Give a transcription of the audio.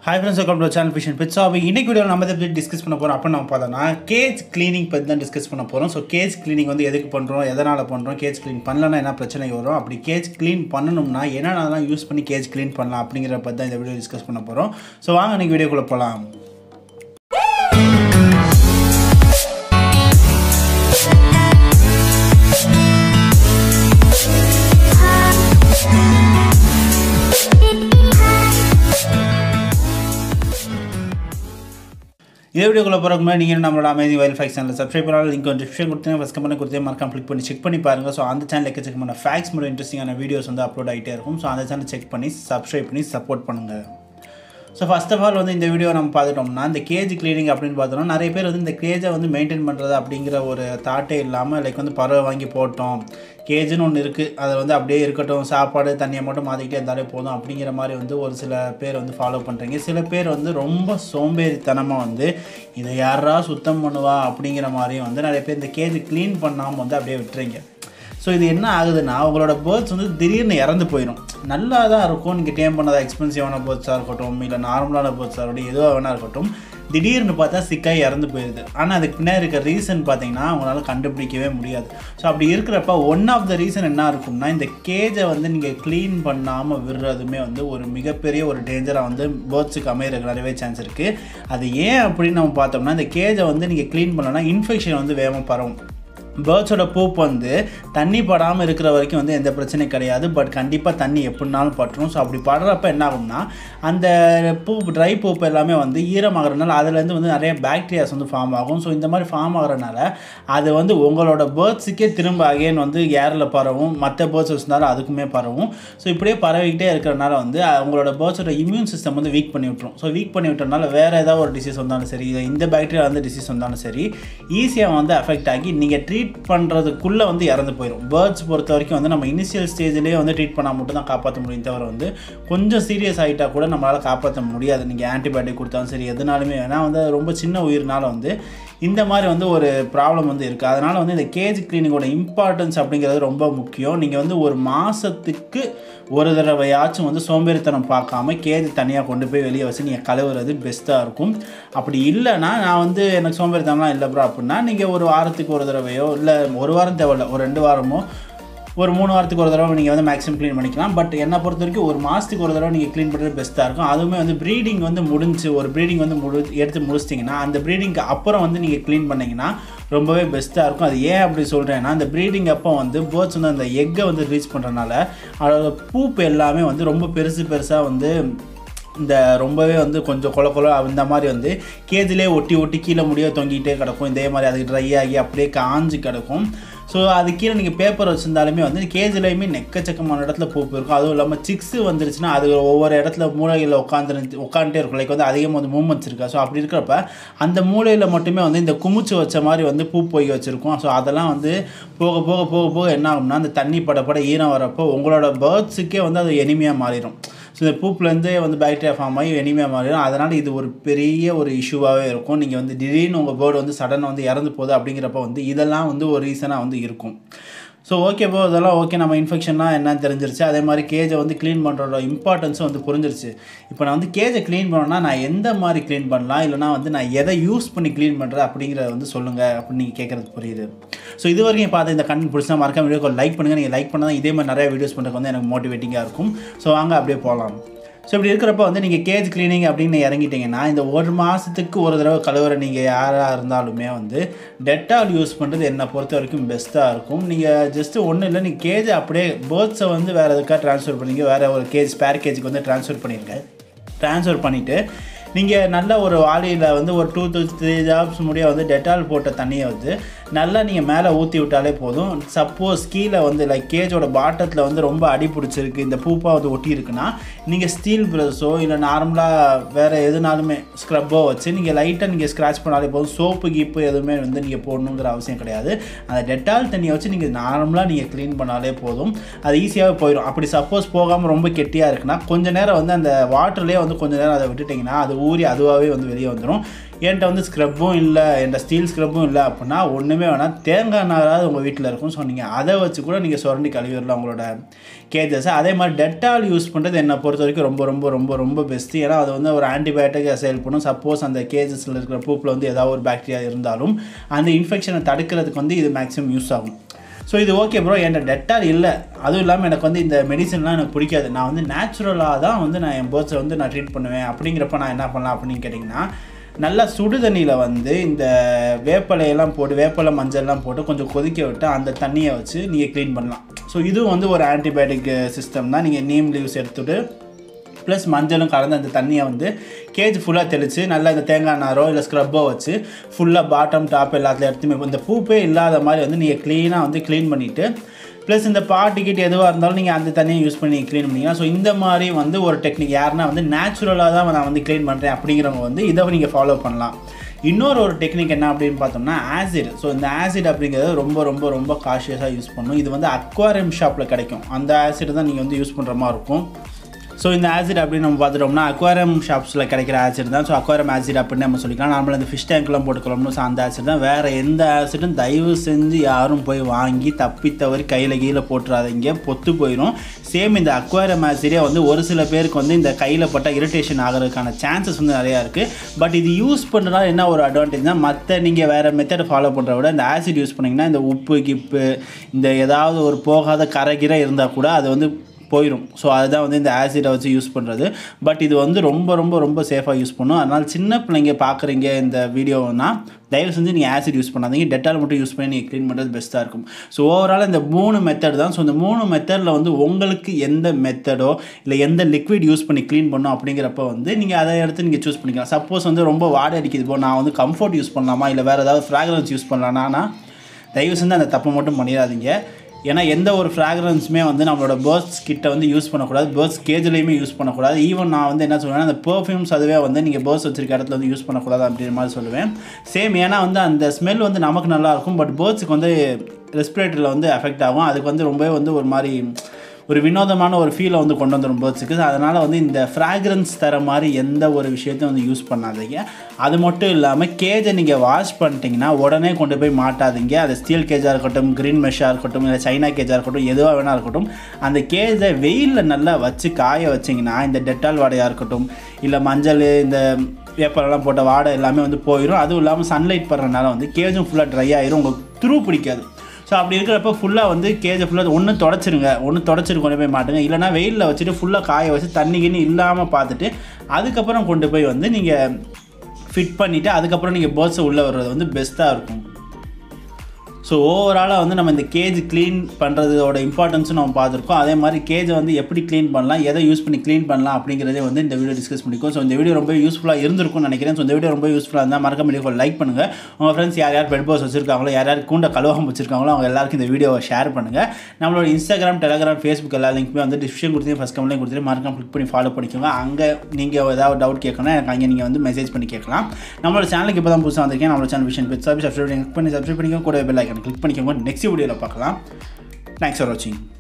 hi friends welcome to channel fishing pit so அப்போ இன்னைக்கு video நம்ம இதை பற்றி டிஸ்கஸ் பண்ண போகிறோம் அப்போ நம்ம பார்த்தோம்னா கேஜ் க்ளீனிங் பற்றி தான் டிஸ்கஸ் பண்ண போகிறோம் ஸோ கேஜ் க்ளீனிங் வந்து எதுக்கு பண்ணுறோம் எதனால் பண்ணுறோம் கேஜ் க்ளீன் பண்ணலன்னா என்ன பிரச்சனை வரும் அப்படி கேஜ் க்ளீன் பண்ணணும்னா என்னென்னலாம் யூஸ் பண்ணி கேஜ் க்ளீன் பண்ணலாம் அப்படிங்கிற பற்றி தான் இந்த வீடியோ டிஸ்கஸ் பண்ண போகிறோம் ஸோ வாங்க இன்னைக்கு வீடியோக்குள்ளே போகலாம் இதே வீடியோக்குள்ள போகிறக்கு முன்னாடி நீங்கள் நம்மளோட amazing wild facts channel subscribe பண்ணாலும் லிங்க் வந்து டிஸ்கிரிப்ஷன் கொடுத்தீங்க ஃபஸ்ட் கமெண்ட் கொடுத்தே மறக்காம கிளிக் பண்ணி செக் பண்ணி பாருங்கள் ஸோ அந்த சேனல் எக்கச்சக்கமான ஃபேக்ஸ் மட்டும் இன்ட்ரெஸ்டிங்கான வீடியோஸ் வந்து அப்லோட் ஆகிட்டே இருக்கும் ஸோ அந்த சேனல் செக் பண்ணி சப்ஸ்கிரைப் பண்ணி சப்போர்ட் பண்ணுங்கள் ஸோ ஃபஸ்ட் ஆஃப் ஆல் வந்து இந்த வீடியோ நம்ம பார்த்துட்டோம்னா இந்த கேஜ் க்ளீனிங் அப்படின்னு பார்த்தோம்னா நிறைய பேர் வந்து இந்த கேஜை வந்து மெயின்டைன் பண்ணுறது அப்படிங்கிற ஒரு தாட்டே இல்லாமல் லைக் வந்து பறவை வாங்கி போட்டோம் கேஜுன்னு ஒன்று இருக்குது அதை வந்து அப்படியே இருக்கட்டும் சாப்பாடு தண்ணியை மட்டும் மாற்றிக்கிட்டே இருந்தாலே போதும் அப்படிங்கிற மாதிரி வந்து ஒரு சில பேர் வந்து ஃபாலோ பண்ணுறீங்க சில பேர் வந்து ரொம்ப சோம்பேறித்தனமாக வந்து இதை யாரா சுத்தம் பண்ணுவா அப்படிங்கிற மாதிரியும் வந்து நிறைய பேர் இந்த கேஜ் க்ளீன் பண்ணாமல் வந்து அப்படியே விட்டுறீங்க ஸோ இது என்ன ஆகுதுன்னா உங்களோட பேர்ட்ஸ் வந்து திடீர்னு இறந்து போயிடும் நல்லா தான் இருக்கும் நீங்கள் டேம் பண்ணாத எக்ஸ்பென்சிவான பேர்ட்ஸாக இருக்கட்டும் இல்லை நார்மலான பேர்ட்ஸாக இருக்கட்டும் எதுவாக வேணா இருக்கட்டும் திடீர்னு பார்த்தா சிக்காய் இறந்து போயிடுது ஆனால் அதுக்கு பின்னாடி இருக்க ரீசன் பார்த்தீங்கன்னா அவங்களால கண்டுபிடிக்கவே முடியாது ஸோ அப்படி இருக்கிறப்ப ஒன் ஆஃப் த ரீசன் என்ன இருக்கும்னா இந்த கேஜை வந்து நீங்கள் க்ளீன் பண்ணாமல் விடுறதுமே வந்து ஒரு மிகப்பெரிய ஒரு டேஞ்சராக வந்து பேர்ட்ஸுக்கு அமையிறதுக்கு நிறையவே சான்ஸ் இருக்குது அது ஏன் அப்படின்னு நம்ம பார்த்தோம்னா இந்த கேஜை வந்து நீங்கள் க்ளீன் பண்ணலன்னா இன்ஃபெக்ஷன் வந்து வேகமாக பரவும் பேர்ட்ஸோட பூப் வந்து தண்ணி படாமல் இருக்கிற வரைக்கும் வந்து எந்த பிரச்சனையும் கிடையாது பட் கண்டிப்பாக தண்ணி எப்படினாலும் பட்டுரும் ஸோ அப்படி படுறப்ப என்ன ஆகும்னா அந்த பூப் ட்ரை பூப் எல்லாமே வந்து ஈரமாகறதுனால அதுலேருந்து வந்து நிறைய பாக்டீரியாஸ் வந்து ஃபார்ம் ஆகும் ஸோ இந்த மாதிரி ஃபார்ம் ஆகிறனால அது வந்து உங்களோட பேர்ட்ஸுக்கே திரும்ப அகைன் வந்து ஏரில் பரவும் மற்ற பேர்ட்ஸ் வச்சிருந்தாலும் அதுக்குமே பரவும் ஸோ இப்படியே பரவிக்கிட்டே இருக்கிறனால வந்து உங்களோட பேர்ட்ஸோட இம்யூன் சிஸ்டம் வந்து வீக் பண்ணி விட்டுரும் ஸோ வீக் பண்ணி விட்டனால வேறு ஏதாவது ஒரு டிசீஸ் வந்தாலும் சரி இந்த பாக்டீரியா வந்து டிசீஸ் வந்தாலும் சரி ஈஸியாக வந்து அஃபெக்ட் ஆகி நீங்கள் ட்ரீட் ட்ரீட் பண்ணுறதுக்குள்ளே வந்து இறந்து போயிடும் பேர்ட்ஸ் பொறுத்த வரைக்கும் வந்து நம்ம இனிஷியல் ஸ்டேஜ்லேயே வந்து ட்ரீட் பண்ணால் மட்டும் தான் காப்பாற்ற முடியும் தவிர வந்து கொஞ்சம் சீரியஸ் ஆகிட்டா கூட நம்மளால் காப்பாற்ற முடியாது நீங்கள் ஆன்டிபயோட்டிக் கொடுத்தாலும் சரி எதுனாலுமே ஏன்னா வந்து ரொம்ப சின்ன உயிர்னால வந்து இந்த மாதிரி வந்து ஒரு ப்ராப்ளம் வந்து இருக்குது அதனால் வந்து இந்த கேஜ் கிளீனிங்கோட இம்பார்ட்டன்ஸ் அப்படிங்கிறது ரொம்ப முக்கியம் நீங்கள் வந்து ஒரு மாதத்துக்கு ஒரு தடவையாச்சும் வந்து சோம்பேறித்தனம் பார்க்காம கேஜ் தனியாக கொண்டு போய் வெளியே வச்சு நீங்கள் கழுவுறது பெஸ்ட்டாக இருக்கும் அப்படி இல்லைன்னா நான் வந்து எனக்கு சோம்பேறித்தனம்லாம் இல்லை ப்ரோ அப்படின்னா நீங்கள் ஒரு வாரத்துக்கு ஒரு தடவையோ இல்லை ஒரு வாரம் தேவையில்ல ஒரு ரெண்டு வாரமோ ஒரு மூணு வாரத்துக்கு ஒரு தடவை நீங்கள் வந்து மேக்ஸிமம் க்ளீன் பண்ணிக்கலாம் பட் என்னை பொறுத்த வரைக்கும் ஒரு மாதத்துக்கு ஒரு தடவை நீங்கள் க்ளீன் பண்ணுறது பெஸ்ட்டாக இருக்கும் அதுவுமே வந்து ப்ரீடிங் வந்து முடிஞ்சு ஒரு ப்ரீடிங் வந்து முடி எடுத்து முடிச்சிட்டிங்கன்னா அந்த ப்ரீடிங்க்கு அப்புறம் வந்து நீங்கள் க்ளீன் பண்ணிங்கன்னா ரொம்பவே பெஸ்ட்டாக இருக்கும் அது ஏன் அப்படி சொல்கிறேன்னா அந்த ப்ரீடிங் அப்போ வந்து பேர்ட்ஸ் வந்து அந்த எக்கை வந்து ரீச் பண்ணுறனால அதோட பூப்பு எல்லாமே வந்து ரொம்ப பெருசு பெருசாக வந்து இந்த ரொம்பவே வந்து கொஞ்சம் கொல கொல அந்த மாதிரி வந்து கேஜிலே ஒட்டி ஒட்டி கீழே முடிய தொங்கிட்டே கிடக்கும் இதே மாதிரி அதுக்கு ட்ரை ஆகி அப்படியே காஞ்சு கிடக்கும் ஸோ அது கீழே நீங்கள் பேப்பர் வச்சுருந்தாலுமே வந்து கேஜிலையுமே நெக்கச்சக்கமான இடத்துல பூப்பு இருக்கும் அதுவும் இல்லாமல் சிக்ஸு வந்துருச்சுன்னா அது ஒவ்வொரு இடத்துல மூளைகளில் உட்காந்து உட்காந்துட்டே இருக்கும் லைக் வந்து அதிகமாக வந்து மூமெண்ட்ஸ் இருக்கா ஸோ அப்படி இருக்கிறப்ப அந்த மூளையில் மட்டுமே வந்து இந்த குமிச்சு வச்ச மாதிரி வந்து பூ போய் வச்சுருக்கோம் ஸோ அதெல்லாம் வந்து போக போக போக போக என்ன ஆகும்னா அந்த தண்ணி படப்பட ஈரம் வரப்போ உங்களோட பேர்ட்ஸுக்கே வந்து அது எனிமையாக மாறிடும் ஸோ இந்த பூப்லேருந்தே வந்து பாக்டீரியா ஃபார்ம் ஆகி எனிமையாக மாறிடும் அதனால் இது ஒரு பெரிய ஒரு இஷ்யூவாகவே இருக்கும் நீங்கள் வந்து திடீர்னு உங்கள் பேர்டு வந்து சடனாக வந்து இறந்து போகுது அப்படிங்கிறப்ப வந்து இதெல்லாம் வந்து ஒரு ரீசனாக வந்து இருக்கும் ஸோ ஓகே போ இதெல்லாம் ஓகே நம்ம இன்ஃபெக்ஷன்னா என்னன்னு தெரிஞ்சிருச்சு அதே மாதிரி கேஜை வந்து க்ளீன் பண்ணுறோட இம்பார்ட்டன்ஸும் வந்து புரிஞ்சிருச்சு இப்போ நான் வந்து கேஜை க்ளீன் பண்ணணும்னா நான் எந்த மாதிரி க்ளீன் பண்ணலாம் இல்லைனா வந்து நான் எதை யூஸ் பண்ணி க்ளீன் பண்ணுறேன் அப்படிங்கிறத வந்து சொல்லுங்கள் அப்படின்னு நீங்கள் கேட்குறது புரியுது ஸோ இது வரைக்கும் பார்த்து இந்த கண்டென்ட் பிடிச்சா மறக்காம வீடியோ லைக் பண்ணுங்கள் நீங்கள் லைக் பண்ணால் இதே மாதிரி நிறைய வீடியோஸ் பண்ணுறதுக்கு வந்து எனக்கு மோட்டிவேட்டிங்காக இருக்கும் ஸோ வாங்க அப்படியே போகலாம் ஸோ இப்படி இருக்கிறப்ப வந்து நீங்கள் கேஜ் க்ளீனிங் அப்படின்னு இறங்கிட்டீங்கன்னா இந்த ஒரு மாதத்துக்கு ஒரு தடவை கழுவுற நீங்கள் யாராக இருந்தாலுமே வந்து டெட்டால் யூஸ் பண்ணுறது என்னை பொறுத்த வரைக்கும் பெஸ்ட்டாக இருக்கும் நீங்கள் ஜஸ்ட்டு ஒன்றும் இல்லை நீங்கள் கேஜை அப்படியே பேர்ட்ஸை வந்து வேறு எதுக்காக ட்ரான்ஸ்ஃபர் பண்ணிங்க வேறு ஒரு கேஜ் ஸ்பேர் கேஜுக்கு வந்து ட்ரான்ஸ்ஃபர் பண்ணிடுங்க ட்ரான்ஸ்ஃபர் பண்ணிவிட்டு நீங்கள் நல்ல ஒரு வாளியில் வந்து ஒரு டூ டூ த்ரீ ஜாப்ஸ் முடிய வந்து டெட்டால் போட்ட தண்ணியை வந்து நல்லா நீங்கள் மேலே ஊற்றி விட்டாலே போதும் சப்போஸ் கீழே வந்து லைக் கேஜோட பாட்டத்தில் வந்து ரொம்ப அடி பிடிச்சிருக்கு இந்த பூப்பாக வந்து ஒட்டி இருக்குன்னா நீங்கள் ஸ்டீல் ப்ரஷோ இல்லை நார்மலாக வேறு எதுனாலுமே ஸ்க்ரப்போ வச்சு நீங்கள் லைட்டாக நீங்கள் ஸ்க்ராச் பண்ணாலே போதும் சோப்பு கீப்பு எதுவுமே வந்து நீங்கள் போடணுங்கிற அவசியம் கிடையாது அந்த டெட்டால் தண்ணியை வச்சு நீங்கள் நார்மலாக நீங்கள் க்ளீன் பண்ணாலே போதும் அது ஈஸியாகவே போயிடும் அப்படி சப்போஸ் போகாமல் ரொம்ப கெட்டியாக இருக்குன்னா கொஞ்சம் நேரம் வந்து அந்த வாட்டர்லேயே வந்து கொஞ்சம் நேரம் அதை விட்டுட்டிங்கன்னா அது ஊறி அதுவாகவே வந்து வெளியே வந்துடும் என்கிட்ட வந்து ஸ்க்ரப்பும் இல்லை என்கிட்ட ஸ்டீல் ஸ்க்ரப்பும் இல்லை அப்படின்னா ஒன்றுமே ஒன்றுமே வேணாம் தேங்காய் நாராவது உங்கள் வீட்டில் இருக்கும் ஸோ நீங்கள் அதை வச்சு கூட நீங்கள் சுரண்டி கழுவிடலாம் உங்களோட கேஜஸை அதே மாதிரி டெட்டால் யூஸ் பண்ணுறது என்னை பொறுத்த வரைக்கும் ரொம்ப ரொம்ப ரொம்ப ரொம்ப பெஸ்ட்டு ஏன்னா அது வந்து ஒரு ஆன்டிபயோட்டிக்காக செயல் பண்ணும் சப்போஸ் அந்த கேஜஸில் இருக்கிற பூப்பில் வந்து ஏதாவது ஒரு பாக்டீரியா இருந்தாலும் அந்த இன்ஃபெக்ஷனை தடுக்கிறதுக்கு வந்து இது மேக்ஸிமம் யூஸ் ஆகும் ஸோ இது ஓகே ப்ரோ என்கிட்ட டெட்டால் இல்லை அதுவும் இல்லாமல் எனக்கு வந்து இந்த மெடிசன்லாம் எனக்கு பிடிக்காது நான் வந்து நேச்சுரலாக தான் வந்து நான் என் பேர்ட்ஸை வந்து நான் ட்ரீட் பண்ணுவேன் அப்படிங்கிறப்ப நான் என்ன பண்ணலாம் அப்படின்னு கேட்டிங்கன்னா நல்லா சுடு தண்ணியில் வந்து இந்த வேப்பலையெல்லாம் போட்டு வேப்பலை மஞ்சள்லாம் போட்டு கொஞ்சம் கொதிக்க விட்டு அந்த தண்ணியை வச்சு நீங்கள் க்ளீன் பண்ணலாம் ஸோ இதுவும் வந்து ஒரு ஆன்டிபயோட்டிக் சிஸ்டம் தான் நீங்கள் நீம் லீவ்ஸ் எடுத்துகிட்டு ப்ளஸ் மஞ்சளும் கலந்து அந்த தண்ணியை வந்து கேஜ் ஃபுல்லாக தெளித்து நல்லா இந்த தேங்காய் நாரோ இல்லை ஸ்க்ரப்போ வச்சு ஃபுல்லாக பாட்டம் டாப் எல்லாத்துல இடத்துமே இந்த பூப்பே இல்லாத மாதிரி வந்து நீங்கள் க்ளீனாக வந்து க்ளீன் பண்ணிவிட்டு ப்ளஸ் இந்த பாட்டிக்கிட் எதுவாக இருந்தாலும் நீங்கள் அந்த தண்ணியை யூஸ் பண்ணி க்ளீன் பண்ணிக்கலாம் ஸோ இந்த மாதிரி வந்து ஒரு டெக்னிக் யாருன்னா வந்து நேச்சுரலாக தான் நான் வந்து க்ளீன் பண்ணுறேன் அப்படிங்கிறவங்க வந்து இதை நீங்கள் ஃபாலோ பண்ணலாம் இன்னொரு ஒரு டெக்னிக் என்ன அப்படின்னு பார்த்தோம்னா ஆசிட் ஸோ இந்த ஆசிட் அப்படிங்கிறது ரொம்ப ரொம்ப ரொம்ப காஷியஸாக யூஸ் பண்ணணும் இது வந்து அக்வாரியம் ஷாப்பில் கிடைக்கும் அந்த ஆசிட் தான் நீங்கள் வந்து யூஸ் பண்ணுற மாதிரி இருக்கும் ஸோ இந்த ஆசிட் அப்படின்னு நம்ம பார்த்துட்டோம்னா அக்வாரியம் ஷாப்ஸில் கிடைக்கிற ஆசிட் தான் ஸோ அக்வாரியம் ஆசிட் அப்படின்னு நம்ம சொல்லிக்கலாம் நார்மலாக இந்த ஃபிஷ் டேங்க்லாம் போட்டுக்கலாம்னு ஸோ அந்த ஆசிட் தான் வேறு எந்த ஆசிடும் தயவு செஞ்சு யாரும் போய் வாங்கி தப்பி தவறி கையில் கீழே போட்டுறாதீங்க பொத்து போயிடும் சேம் இந்த அக்வாரியம் ஆசிடே வந்து ஒரு சில பேருக்கு வந்து இந்த கையில் பட்ட இரிட்டேஷன் ஆகிறதுக்கான சான்சஸ் வந்து நிறையா இருக்குது பட் இது யூஸ் பண்ணுறதுனால என்ன ஒரு அட்வான்டேஜ்னா மற்ற நீங்கள் வேறு மெத்தடை ஃபாலோ பண்ணுறத விட இந்த ஆசிட் யூஸ் பண்ணிங்கன்னா இந்த உப்பு கிப்பு இந்த ஏதாவது ஒரு போகாத கரைகிற இருந்தால் கூட அது வந்து போயிடும் ஸோ அதுதான் வந்து இந்த ஆசிடை வச்சு யூஸ் பண்ணுறது பட் இது வந்து ரொம்ப ரொம்ப ரொம்ப சேஃபாக யூஸ் பண்ணும் அதனால் சின்ன பிள்ளைங்க பார்க்குறீங்க இந்த வீடியோனா தயவு செஞ்சு நீங்கள் ஆசிட் யூஸ் பண்ணாதீங்க டெட்டால் மட்டும் யூஸ் பண்ணி நீங்கள் க்ளீன் பண்ணுறது பெஸ்ட்டாக இருக்கும் ஸோ ஓவரால் இந்த மூணு மெத்தட் தான் ஸோ இந்த மூணு மெத்தடில் வந்து உங்களுக்கு எந்த மெத்தடோ இல்லை எந்த லிக்விட் யூஸ் பண்ணி க்ளீன் பண்ணும் அப்படிங்கிறப்ப வந்து நீங்கள் அதை எடுத்து நீங்கள் சூஸ் பண்ணிக்கலாம் சப்போஸ் வந்து ரொம்ப வாடை அடிக்குது போ நான் வந்து கம்ஃபர்ட் யூஸ் பண்ணலாமா இல்லை வேறு ஏதாவது ஃப்ராக்ரன்ஸ் யூஸ் பண்ணலான்னா தயவு செஞ்சு அந்த தப்பை மட்டும் பண்ணிடாதீங்க ஏன்னா எந்த ஒரு ஃப்ராக்ரன்ஸுமே வந்து நம்மளோட பேர்ட்ஸ் கிட்ட வந்து யூஸ் பண்ணக்கூடாது பேர்ட்ஸ் கேஜ்லேயுமே யூஸ் பண்ணக்கூடாது ஈவன் நான் வந்து என்ன சொல்லுவேன்னா அந்த பெர்ஃப்யூம்ஸ் அதுவே வந்து நீங்கள் பேர்ட்ஸ் வச்சிருக்க இடத்துல வந்து யூஸ் பண்ணக்கூடாது அப்படின்ற மாதிரி சொல்லுவேன் சேம் ஏன்னா வந்து அந்த ஸ்மெல் வந்து நமக்கு நல்லாயிருக்கும் பட் பேர்ட்ஸுக்கு வந்து ரெஸ்பிரேட்டரியில் வந்து எஃபெக்ட் ஆகும் அதுக்கு வந்து ரொம்பவே வந்து ஒரு மாதிரி ஒரு வினோதமான ஒரு ஃபீலை வந்து கொண்டு வந்துடும் பேர்ட்ஸுக்கு அதனால் வந்து இந்த ஃப்ராக்ரன்ஸ் தர மாதிரி எந்த ஒரு விஷயத்தையும் வந்து யூஸ் பண்ணாதீங்க அது மட்டும் இல்லாமல் கேஜை நீங்கள் வாஷ் பண்ணிட்டீங்கன்னா உடனே கொண்டு போய் மாட்டாதீங்க அது ஸ்டீல் கேஜாக இருக்கட்டும் க்ரீன் மெஷ்ஷாக இருக்கட்டும் இல்லை சைனா கேஜாக இருக்கட்டும் எதுவாக வேணா இருக்கட்டும் அந்த கேஜை வெயிலில் நல்லா வச்சு காய வச்சிங்கன்னா இந்த டெட்டால் வாடையாக இருக்கட்டும் இல்லை மஞ்சள் இந்த வேப்பரெல்லாம் போட்ட வாடை எல்லாமே வந்து போயிடும் அதுவும் இல்லாமல் சன்லைட் படுறதுனால வந்து கேஜும் ஃபுல்லாக ட்ரை ஆயிரும் உங்களுக்கு துரு பிடிக்காது ஸோ அப்படி இருக்கிறப்ப ஃபுல்லாக வந்து கேஜை ஃபுல்லாக ஒன்று தொடச்சிருங்க ஒன்று தொடச்சிட்டு கொண்டு போய் மாட்டுங்க இல்லைனா வெயிலில் வச்சுட்டு ஃபுல்லாக காய வச்சு தண்ணி கிண்ணி இல்லாமல் பார்த்துட்டு அதுக்கப்புறம் கொண்டு போய் வந்து நீங்கள் ஃபிட் பண்ணிவிட்டு அதுக்கப்புறம் நீங்கள் பேர்ட்ஸை உள்ளே வர்றது வந்து பெஸ்ட்டாக இருக்கும் ஸோ ஓவராலாக வந்து நம்ம இந்த கேஜ் க்ளீன் பண்ணுறதோட இம்பார்ட்டன்ஸும் நம்ம பார்த்துருக்கோம் அதே மாதிரி கேஜை வந்து எப்படி க்ளீன் பண்ணலாம் எதை யூஸ் பண்ணி க்ளீன் பண்ணலாம் அப்படிங்கிறதே வந்து இந்த வீடியோ டிஸ்கஸ் பண்ணிக்கோ ஸோ இந்த வீடியோ ரொம்ப யூஸ்ஃபுல்லாக இருந்திருக்கும்னு நினைக்கிறேன் ஸோ இந்த வீடியோ ரொம்ப யூஸ்ஃபுல்லாக இருந்தால் மறக்க முடியும் லைக் பண்ணுங்கள் உங்கள் ஃப்ரெண்ட்ஸ் யார் யார் பெட் பாஸ் வச்சிருக்காங்களோ யார் யார் கூண்ட கலவகம் வச்சிருக்காங்களோ அவங்க எல்லாருக்கும் இந்த வீடியோவை ஷேர் பண்ணுங்கள் நம்மளோட இன்ஸ்டாகிராம் டெலிகிராம் ஃபேஸ்புக் எல்லா லிங்க்குமே வந்து டிஸ்கிரிப்ஷன் கொடுத்து ஃபஸ்ட் கமெண்ட்லையும் கொடுத்துட்டு மறக்காம கிளிக் பண்ணி ஃபாலோ பண்ணிக்கோங்க அங்கே நீங்கள் ஏதாவது டவுட் கேட்கணும் எனக்கு அங்கே நீங்கள் வந்து மெசேஜ் பண்ணி கேட்கலாம் நம்மளோட சேனலுக்கு இப்போ தான் புதுசாக வந்திருக்கேன் நம்மளோட சேனல் விஷயம் பெட் சப்ஸ்கிரைப் பண்ணி சப்ஸ்கிரைப் பண்ணிக்கோங்க கூட பெல் ஐக்கன் கிளிக் பண்ணிக்கோங்க நெக்ஸ்ட் வீடியோவில் பார்க்கலாம் தேங்க்ஸ் ஃபார் வாட்சிங்